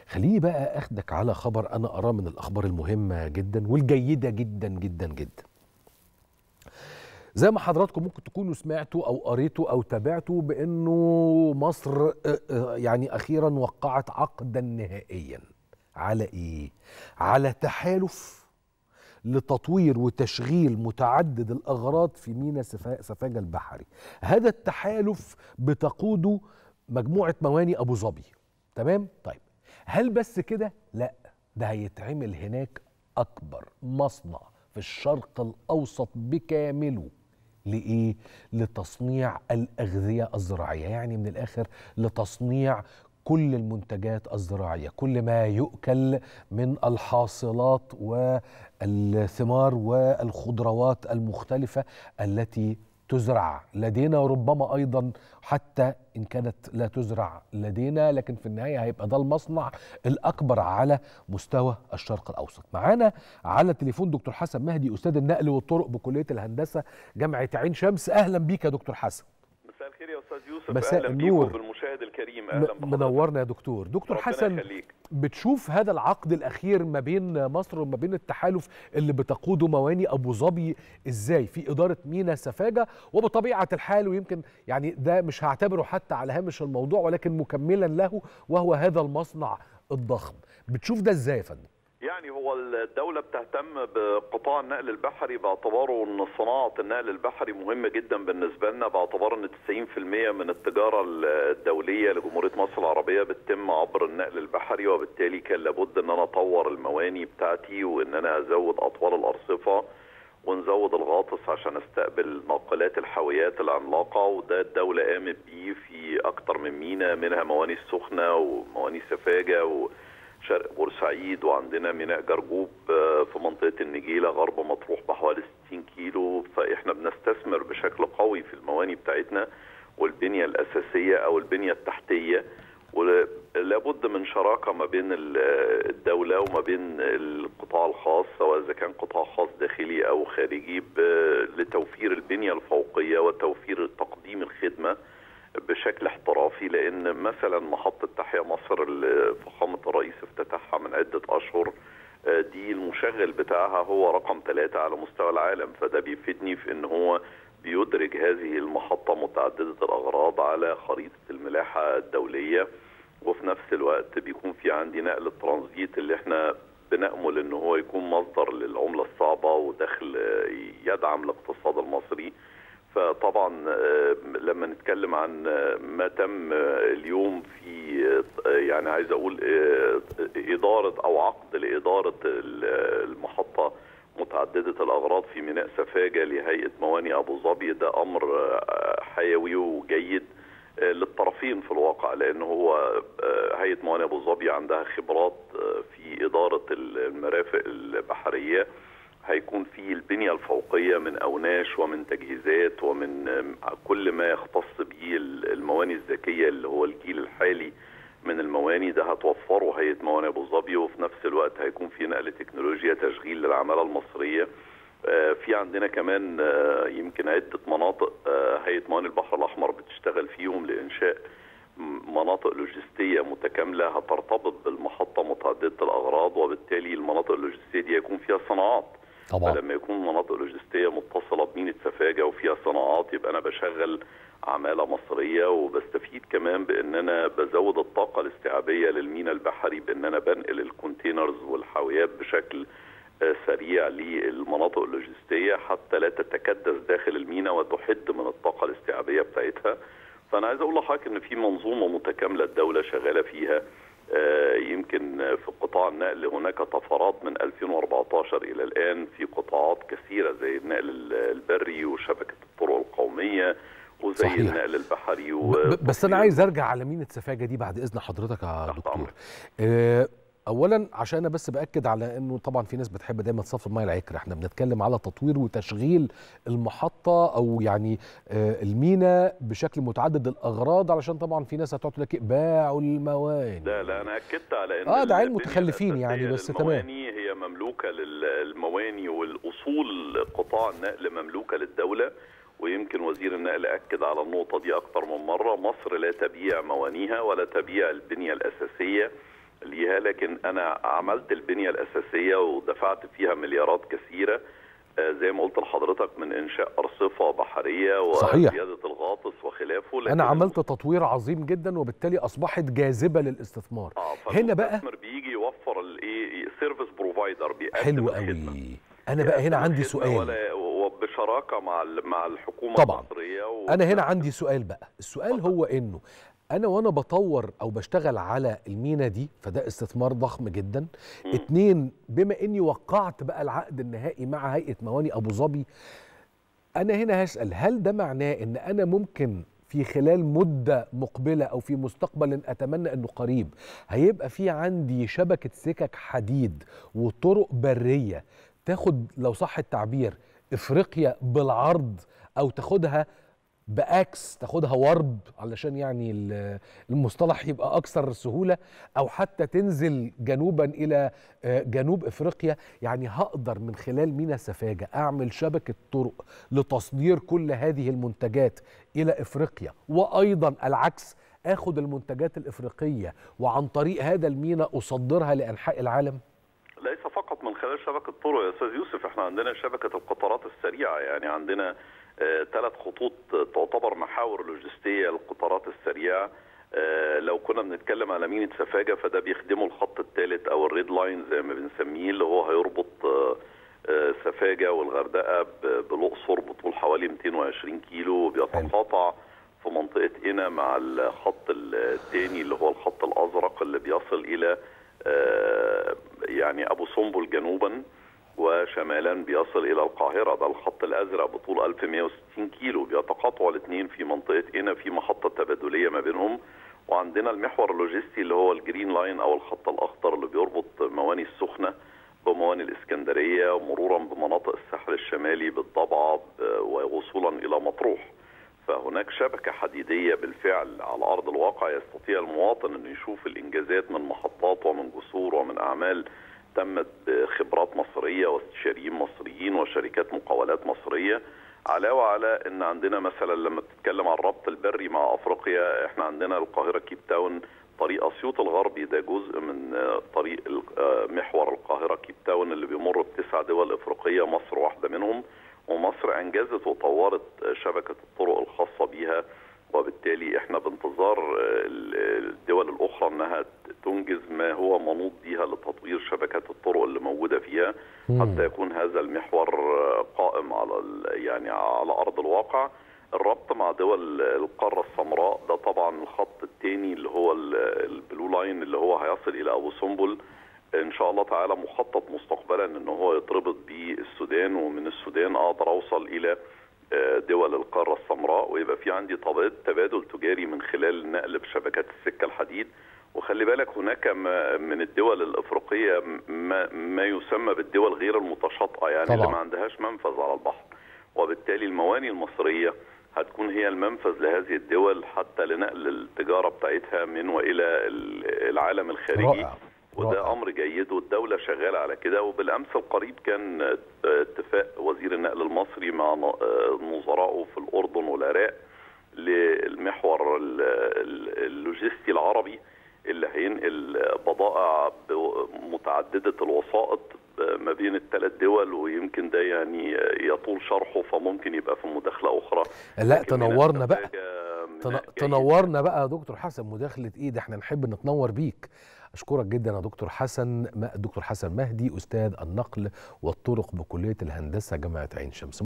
خليني بقى اخدك على خبر انا اراه من الاخبار المهمه جدا والجيده جدا جدا جدا زي ما حضراتكم ممكن تكونوا سمعتوا او قريتوا او تابعتوا بانه مصر آه، آه، يعني اخيرا وقعت عقدا نهائيا على ايه على تحالف لتطوير وتشغيل متعدد الاغراض في ميناء سفا- سفاجة البحري هذا التحالف بتقوده مجموعه مواني ابو ظبي تمام طيب هل بس كده لا ده هيتعمل هناك اكبر مصنع في الشرق الاوسط بكامله لايه لتصنيع الاغذيه الزراعيه يعني من الاخر لتصنيع كل المنتجات الزراعيه كل ما يؤكل من الحاصلات والثمار والخضروات المختلفه التي تزرع لدينا وربما ايضا حتى ان كانت لا تزرع لدينا لكن في النهايه هيبقى ده المصنع الاكبر على مستوى الشرق الاوسط. معانا على التليفون دكتور حسن مهدي استاذ النقل والطرق بكليه الهندسه جامعه عين شمس اهلا بيك يا دكتور حسن. مساء الخير يا استاذ يوسف مساء اهلا النور. بيك وبالمشاهد الكريم م- اهلا بحضرتك منورنا يا دكتور. دكتور ربنا حسن يخليك. بتشوف هذا العقد الاخير ما بين مصر وما بين التحالف اللي بتقوده مواني ابو ظبي ازاي في اداره مينا سفاجه وبطبيعه الحال ويمكن يعني ده مش هعتبره حتى على هامش الموضوع ولكن مكملا له وهو هذا المصنع الضخم بتشوف ده ازاي يا فندم يعني هو الدولة بتهتم بقطاع النقل البحري باعتباره ان صناعة النقل البحري مهمة جدا بالنسبة لنا باعتبار ان 90% من التجارة الدولية لجمهورية مصر العربية بتتم عبر النقل البحري وبالتالي كان لابد ان انا اطور المواني بتاعتي وان انا ازود اطوال الارصفة ونزود الغاطس عشان استقبل ناقلات الحاويات العملاقة وده الدولة قامت بيه في أكتر من ميناء منها مواني السخنة ومواني سفاجة وشرق بورسعيد وعندنا ميناء جرجوب آه، في منطقة النجيلة غرب مطروح بحوالي 60 كيلو فإحنا بنستثمر بشكل قوي في المواني بتاعتنا والبنية الأساسية أو البنية التحتية ولابد من شراكة ما بين ال- الدولة وما بين القطاع الخاص سواء إذا كان قطاع خاص داخلي أو خارجي ب- لتوفير البنية الفوقية وتوفير تقديم الخدمة بشكل احترافي لأن مثلا محطة تحيا مصر اللي فخامة الرئيس افتتحها من عدة أشهر آه، دي المشغل بتاعها هو رقم ثلاثة على مستوى العالم فده بيفيدني في ان هو بيدرج هذه المحطة متعددة الأغراض على خريطة الملاحة الدولية وفي نفس الوقت بيكون في عندي نقل الترانزيت اللي احنا بنأمل ان هو يكون مصدر للعملة الصعبة ودخل آه، يدعم الاقتصاد المصري فطبعا آه، لما نتكلم عن آه، ما تم آه، اليوم في آه، يعني عايز اقول آه، اداره او عقد لاداره ال- المحطه متعدده الاغراض في ميناء سفاجه لهيئه مواني ابو ظبي ده امر آه، حيوي وجيد آه، للطرفين في الواقع لان هو آه، هيئه مواني ابو ظبي عندها خبرات آه، في اداره المرافق البحريه هيكون في البنية الفوقية من أوناش ومن تجهيزات ومن آم، كل ما يختص به المواني الذكية اللي هو الجيل الحالي من المواني ده هتوفره هيئة مواني أبو ظبي وفي نفس الوقت هيكون في نقل تكنولوجيا تشغيل للعمالة المصرية آه، في عندنا كمان آه، يمكن عدة مناطق آه، هيئة مواني البحر الأحمر بتشتغل فيهم لإنشاء مناطق لوجستية متكاملة هترتبط بالمحطة متعددة الأغراض وبالتالي المناطق اللوجستية دي يكون فيها صناعات طبعا فلما يكون مناطق لوجستية متصلة بميناء سفاجة وفيها صناعات يبقى أنا بشغل عمالة مصرية وبستفيد كمان بأن أنا بزود الطاقة الاستيعابية للميناء البحري بأن أنا بنقل الكونتينرز والحاويات بشكل آه، سريع للمناطق اللوجستية حتى لا تتكدس داخل الميناء وتحد من الطاقة الاستيعابية بتاعتها فأنا عايز أقول لحضرتك إن في منظومة متكاملة الدولة شغالة فيها آه، يمكن في قطاع النقل هناك طفرات من 2014 إلى الآن في قطاعات كثيرة زي النقل ال- البري وشبكة الطرق القومية وزي صحيح. النقل البحري و... ب- بس انا عايز ارجع على مينة سفاجة دي بعد اذن حضرتك يا تحت دكتور أمرك. آه، اولا عشان انا بس باكد على انه طبعا في ناس بتحب دايما تصفي الميه العكر احنا بنتكلم على تطوير وتشغيل المحطه او يعني آه، المينا بشكل متعدد الاغراض علشان طبعا في ناس هتقعد تقول لك إيه، باعوا المواني لا لا انا اكدت على ان آه، ده عيل البنية متخلفين يعني، الأساسية بس تمام. للمواني هي مملوكه للمواني والاصول قطاع النقل مملوكه للدوله ويمكن وزير النقل اكد على النقطه دي اكثر من مره مصر لا تبيع موانيها ولا تبيع البنيه الاساسيه ليها لكن انا عملت البنيه الاساسيه ودفعت فيها مليارات كثيره آه، زي ما قلت لحضرتك من انشاء ارصفه بحريه صحيح. وزياده الغاطس وخلافه لكن انا عملت تطوير عظيم جدا وبالتالي اصبحت جاذبه للاستثمار آه، هنا بقى فالمستثمر بيجي يوفر الايه سيرفيس بروفايدر بيقدم حلو الخدمة. قوي انا بقى هنا بيقدم عندي الخدمة سؤال ولا وبشراكه مع ال- مع الحكومه طبعاً. المصريه و... انا هنا عندي سؤال بقى السؤال هو انه انا وانا بطور او بشتغل على المينا دي فده استثمار ضخم جدا مم. اتنين بما اني وقعت بقى العقد النهائي مع هيئه مواني ابو ظبي انا هنا هسال هل ده معناه ان انا ممكن في خلال مده مقبله او في مستقبل اتمنى انه قريب هيبقى في عندي شبكه سكك حديد وطرق بريه تاخد لو صح التعبير افريقيا بالعرض او تاخدها باكس تاخدها ورب علشان يعني ال- المصطلح يبقى اكثر سهوله او حتى تنزل جنوبا الى آه، جنوب افريقيا يعني هقدر من خلال مينا سفاجه اعمل شبكه طرق لتصدير كل هذه المنتجات الى افريقيا وايضا العكس اخد المنتجات الافريقيه وعن طريق هذا المينا اصدرها لانحاء العالم ليس فقط من خلال شبكه طرق يا استاذ يوسف احنا عندنا شبكه القطارات السريعه يعني عندنا ثلاث خطوط تعتبر محاور لوجستيه للقطارات السريعه آه، لو كنا بنتكلم على ميناء سفاجه فده بيخدمه الخط الثالث او الريد لاين زي ما بنسميه اللي هو هيربط آه، آه، سفاجه والغردقه ب- بالاقصر بطول حوالي 220 كيلو بيتقاطع في منطقه قنا مع الخط الثاني اللي هو الخط الازرق اللي بيصل الى آه، يعني ابو سمبل جنوبا وشمالا بيصل الى القاهره ده الخط الازرق بطول 1160 كيلو بيتقاطعوا الاثنين في منطقه هنا في محطه تبادليه ما بينهم وعندنا المحور اللوجستي اللي هو الجرين لاين او الخط الاخضر اللي بيربط مواني السخنه بمواني الاسكندريه مرورا بمناطق الساحل الشمالي بالضبعه ب- ووصولا الى مطروح فهناك شبكة حديدية بالفعل على أرض الواقع يستطيع المواطن أن يشوف الإنجازات من محطات ومن جسور ومن أعمال تمت بخبرات مصرية واستشاريين مصريين وشركات مقاولات مصرية علاوة على أن عندنا مثلا لما بتتكلم عن الربط البري مع أفريقيا إحنا عندنا القاهرة كيب تاون طريق أسيوط الغربي ده جزء من آه، طريق ال- آه، محور القاهرة كيب تاون اللي بيمر بتسع دول إفريقية مصر واحدة منهم ومصر انجزت وطورت شبكه الطرق الخاصه بيها وبالتالي احنا بانتظار ال- الدول الاخرى انها تنجز ما هو منوط بيها لتطوير شبكات الطرق اللي موجوده فيها حتى يكون هذا المحور قائم على ال- يعني على ارض الواقع الربط مع دول القاره السمراء ده طبعا الخط الثاني اللي هو ال- البلو لاين اللي هو هيصل الى ابو سمبل ان شاء الله تعالى مخطط مستقبلا ان هو يتربط بالسودان ومن السودان اقدر اوصل الى آه، دول القاره السمراء ويبقى في عندي طب- تبادل تجاري من خلال النقل بشبكات السكه الحديد وخلي بالك هناك ما- من الدول الافريقيه ما, ما يسمى بالدول غير المتشاطئه يعني اللي طبعاً. ما عندهاش منفذ على البحر وبالتالي المواني المصريه هتكون هي المنفذ لهذه الدول حتى لنقل التجاره بتاعتها من والى ال- العالم الخارجي رائع وده رائع. امر جيد والدوله شغاله على كده وبالامس القريب كان آه، اتفاق وزير النقل المصري مع ن- آه، نظرائه في الاردن والعراق للمحور ال- ال- اللوجستي العربي اللي هينقل بضائع ب- متعدده الوسائط ما بين الثلاث دول ويمكن ده يعني يطول شرحه فممكن يبقى في مداخله اخرى لا لكن من تنورنا بقى السفاجة من تن- جيد. تنورنا بقى يا دكتور حسن مداخله ايه ده احنا نحب نتنور بيك اشكرك جدا يا دكتور حسن م- دكتور حسن مهدي استاذ النقل والطرق بكليه الهندسه جامعه عين شمس